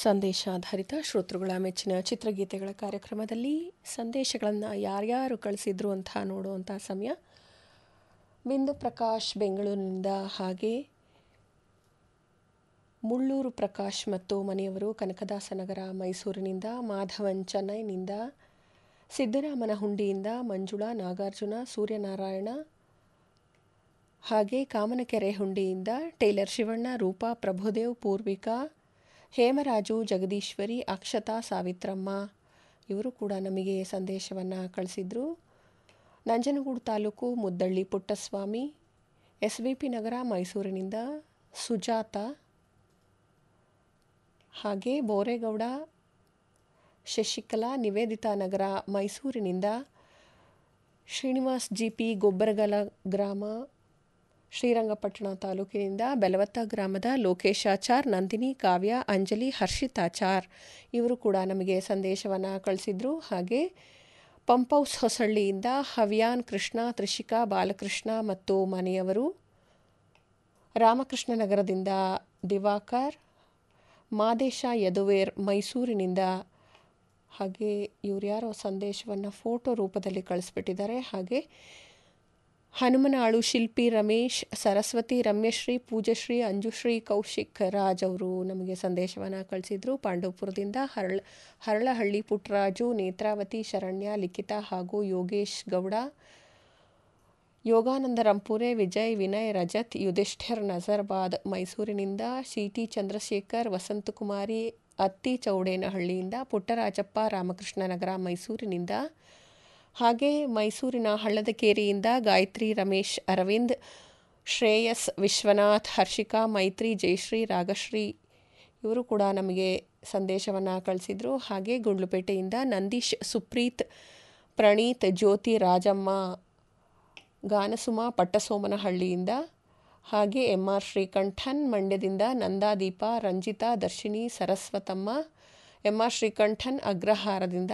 ಸಂದೇಶಾಧಾರಿತ ಶ್ರೋತೃಗಳ ಮೆಚ್ಚಿನ ಚಿತ್ರಗೀತೆಗಳ ಕಾರ್ಯಕ್ರಮದಲ್ಲಿ ಸಂದೇಶಗಳನ್ನು ಯಾರ್ಯಾರು ಕಳಿಸಿದ್ರು ಅಂತ ನೋಡುವಂಥ ಸಮಯ ಬಿಂದು ಪ್ರಕಾಶ್ ಬೆಂಗಳೂರಿನಿಂದ ಹಾಗೆ ಮುಳ್ಳೂರು ಪ್ರಕಾಶ್ ಮತ್ತು ಮನೆಯವರು ಕನಕದಾಸನಗರ ಮೈಸೂರಿನಿಂದ ಮಾಧವನ್ ಚೆನ್ನೈನಿಂದ ಸಿದ್ದರಾಮನ ಹುಂಡಿಯಿಂದ ಮಂಜುಳಾ ನಾಗಾರ್ಜುನ ಸೂರ್ಯನಾರಾಯಣ ಹಾಗೆ ಕಾಮನಕೆರೆ ಹುಂಡಿಯಿಂದ ಟೇಲರ್ ಶಿವಣ್ಣ ರೂಪಾ ಪ್ರಭುದೇವ್ ಪೂರ್ವಿಕಾ ಹೇಮರಾಜು ಜಗದೀಶ್ವರಿ ಅಕ್ಷತಾ ಸಾವಿತ್ರಮ್ಮ ಇವರು ಕೂಡ ನಮಗೆ ಸಂದೇಶವನ್ನು ಕಳಿಸಿದರು Nanjangud taluk Muddahalli Puttaswamy S V P Nagar ಮೈಸೂರಿನಿಂದ ಸುಜಾತ ಹಾಗೆ ಬೋರೇಗೌಡ ಶಶಿಕಲಾ ನಿವೇದಿತಾ ನಗರ ಮೈಸೂರಿನಿಂದ ಶ್ರೀನಿವಾಸ್ ಜಿ ಪಿ ಗೊಬ್ಬರಗಲ ಗ್ರಾಮ ಶ್ರೀರಂಗಪಟ್ಟಣ ತಾಲೂಕಿನಿಂದ ಬೆಲವತ್ತ ಗ್ರಾಮದ ಲೋಕೇಶಾಚಾರ್ ನಂದಿನಿ ಕಾವ್ಯ ಅಂಜಲಿ ಹರ್ಷಿತಾಚಾರ್ ಇವರು ಕೂಡ ನಮಗೆ ಸಂದೇಶವನ್ನು ಕಳಿಸಿದರು ಹಾಗೆ ಪಂಪೌಸ್ ಹೊಸಳ್ಳಿಯಿಂದ ಹವ್ಯಾನ್ ಕೃಷ್ಣ ತ್ರಿಷಿಕಾ ಬಾಲಕೃಷ್ಣ ಮತ್ತು ಮನೆಯವರು ರಾಮಕೃಷ್ಣ ನಗರದಿಂದ ದಿವಾಕರ್ ಮಾದೇಶ ಯದುವೇರ್ ಮೈಸೂರಿನಿಂದ ಹಾಗೆ ಇವ್ರು ಯಾರೋ ಸಂದೇಶವನ್ನು ಫೋಟೋ ರೂಪದಲ್ಲಿ ಕಳಿಸ್ಬಿಟ್ಟಿದ್ದಾರೆ ಹಾಗೆ ಹನುಮನಾಳು ಶಿಲ್ಪಿ ರಮೇಶ್ ಸರಸ್ವತಿ ರಮ್ಯಶ್ರೀ ಪೂಜಶ್ರೀ ಅಂಜುಶ್ರೀ ಕೌಶಿಕ್ ರಾಜ್ ಅವರು ನಮಗೆ ಸಂದೇಶವನ್ನು ಕಳಿಸಿದರು ಪಾಂಡವಪುರದಿಂದ ಹರಳ ಹರಳಹಳ್ಳಿ ಪುಟ್ಟರಾಜು ನೇತ್ರಾವತಿ ಶರಣ್ಯ ಲಿಖಿತ ಹಾಗೂ ಯೋಗೇಶ್ ಗೌಡ ಯೋಗಾನಂದ ರಂಪುರೆ ವಿಜಯ್ ವಿನಯ್ ರಜತ್ ಯುಧಿಷ್ಠಿರ್ ನಜರ್ಬಾದ್ ಮೈಸೂರಿನಿಂದ ಸಿ ಟಿ ಚಂದ್ರಶೇಖರ್ ವಸಂತಕುಮಾರಿ ಅತ್ತಿ ಚೌಡೇನಹಳ್ಳಿಯಿಂದ ಪುಟ್ಟರಾಜಪ್ಪ ರಾಮಕೃಷ್ಣ ನಗರ ಮೈಸೂರಿನಿಂದ ಹಾಗೆ ಮೈಸೂರಿನ ಹಳ್ಳದಕೇರಿಯಿಂದ ಗಾಯತ್ರಿ ರಮೇಶ್ ಅರವಿಂದ್ ಶ್ರೇಯಸ್ ವಿಶ್ವನಾಥ್ ಹರ್ಷಿಕಾ ಮೈತ್ರಿ ಜಯಶ್ರೀ ರಾಗಶ್ರೀ ಇವರು ಕೂಡ ನಮಗೆ ಸಂದೇಶವನ್ನು ಕಳಿಸಿದರು ಹಾಗೆ ಗುಂಡ್ಲುಪೇಟೆಯಿಂದ ನಂದೀಶ್ ಸುಪ್ರೀತ್ ಪ್ರಣೀತ್ ಜ್ಯೋತಿ ರಾಜಮ್ಮ ಗಾನಸುಮ ಪಟ್ಟಸೋಮನಹಳ್ಳಿಯಿಂದ ಹಾಗೆ ಎಂ ಆರ್ ಶ್ರೀಕಂಠನ್ ಮಂಡ್ಯದಿಂದ ನಂದಾದೀಪ ರಂಜಿತಾ ದರ್ಶಿನಿ ಸರಸ್ವತಮ್ಮ ಎಂ ಆರ್ ಶ್ರೀಕಂಠನ್ ಅಗ್ರಹಾರದಿಂದ